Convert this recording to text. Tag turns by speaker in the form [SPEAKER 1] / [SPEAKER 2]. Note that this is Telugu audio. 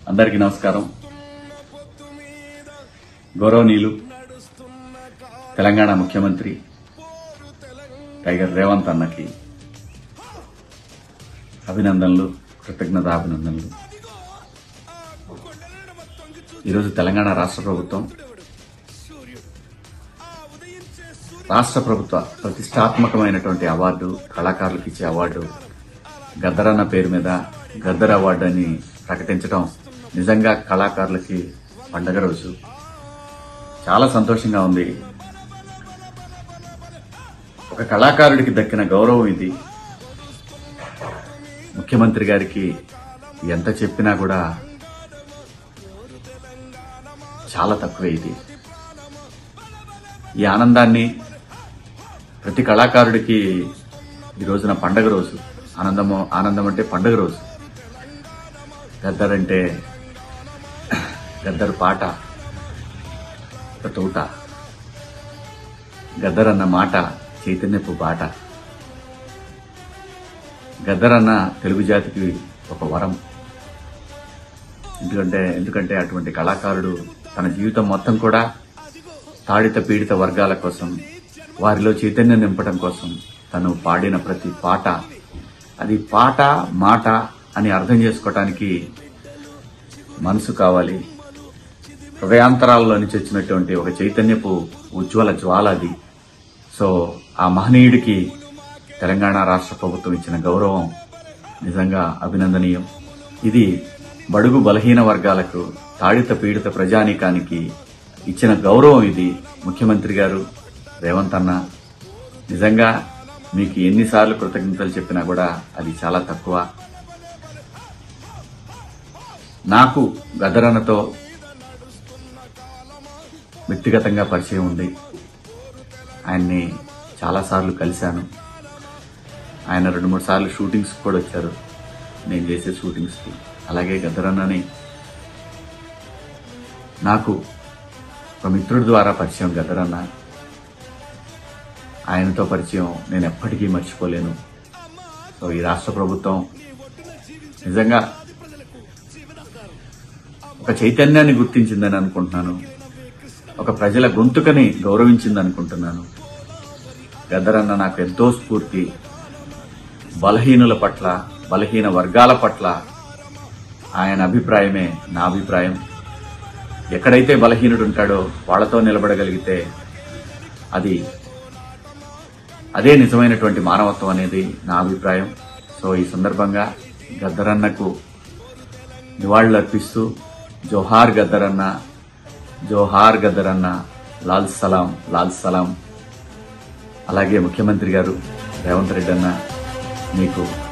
[SPEAKER 1] అందరికీ నమస్కారం గౌరవనీయులు తెలంగాణ ముఖ్యమంత్రి టైగర్ రేవంత్ అన్నకి అభినందనలు కృతజ్ఞత అభినందనలు ఈరోజు తెలంగాణ రాష్ట్ర ప్రభుత్వం రాష్ట్ర ప్రభుత్వ ప్రతిష్టాత్మకమైనటువంటి అవార్డు కళాకారులకు ఇచ్చే అవార్డు గద్దరన్న పేరు మీద గద్దర్ అవార్డు అని ప్రకటించడం నిజంగా కళాకారులకి పండగ రోజు చాలా సంతోషంగా ఉంది ఒక కళాకారుడికి దక్కిన గౌరవం ఇది ముఖ్యమంత్రి గారికి ఎంత చెప్పినా కూడా చాలా తక్కువే ఇది ఈ ఆనందాన్ని ప్రతి కళాకారుడికి ఈ రోజున పండగ రోజు ఆనందము ఆనందం అంటే పండగ రోజు గద్దర్ అంటే గద్దర్ పాట ఒక తోట గద్దర్ అన్న మాట చైతన్యపు బాట గద్దర్ అన్న తెలుగు జాతికి ఒక వరం ఎందుకంటే ఎందుకంటే అటువంటి కళాకారుడు తన జీవితం మొత్తం కూడా తాడిత పీడిత వర్గాల కోసం వారిలో చైతన్యం నింపడం కోసం తను పాడిన ప్రతి పాట అది పాట మాట అని అర్థం చేసుకోవటానికి మనసు కావాలి హృదయాంతరాల్లో నుంచి వచ్చినటువంటి ఒక చైతన్యపు ఉజ్వల జ్వాల అది సో ఆ మహనీయుడికి తెలంగాణ రాష్ట్ర ప్రభుత్వం ఇచ్చిన గౌరవం నిజంగా అభినందనీయం ఇది బడుగు బలహీన వర్గాలకు తాడిత పీడిత ప్రజానీకానికి ఇచ్చిన గౌరవం ఇది ముఖ్యమంత్రి గారు రేవంత్ అన్న నిజంగా మీకు ఎన్నిసార్లు కృతజ్ఞతలు చెప్పినా కూడా అది చాలా తక్కువ నాకు గదరన్నతో వ్యక్తిగతంగా పరిచయం ఉంది ఆయన్ని చాలాసార్లు కలిశాను ఆయన రెండు మూడు సార్లు షూటింగ్స్ కూడా వచ్చారు నేను చేసే షూటింగ్స్కి అలాగే గద్దరన్నని నాకు ఒక మిత్రుడి ద్వారా పరిచయం గద్దరన్న ఆయనతో పరిచయం నేను ఎప్పటికీ మర్చిపోలేను సో ఈ రాష్ట్ర ప్రభుత్వం నిజంగా ఒక చైతన్యాన్ని గుర్తించిందని అనుకుంటున్నాను ఒక ప్రజల గొంతుకని గౌరవించింది అనుకుంటున్నాను గద్దరన్న నాకు ఎంతో స్ఫూర్తి బలహీనుల పట్ల బలహీన వర్గాల పట్ల ఆయన అభిప్రాయమే నా అభిప్రాయం ఎక్కడైతే బలహీనుడు ఉంటాడో వాళ్ళతో నిలబడగలిగితే అది అదే నిజమైనటువంటి మానవత్వం అనేది నా అభిప్రాయం సో ఈ సందర్భంగా గద్దరన్నకు నివాళులు అర్పిస్తూ జోహార్ గద్దరన్న జోహార్ గద్దరన్న లాల్ సలాం లాల్ సలాం అలాగే ముఖ్యమంత్రి గారు రేవంత్ రెడ్డి అన్న మీకు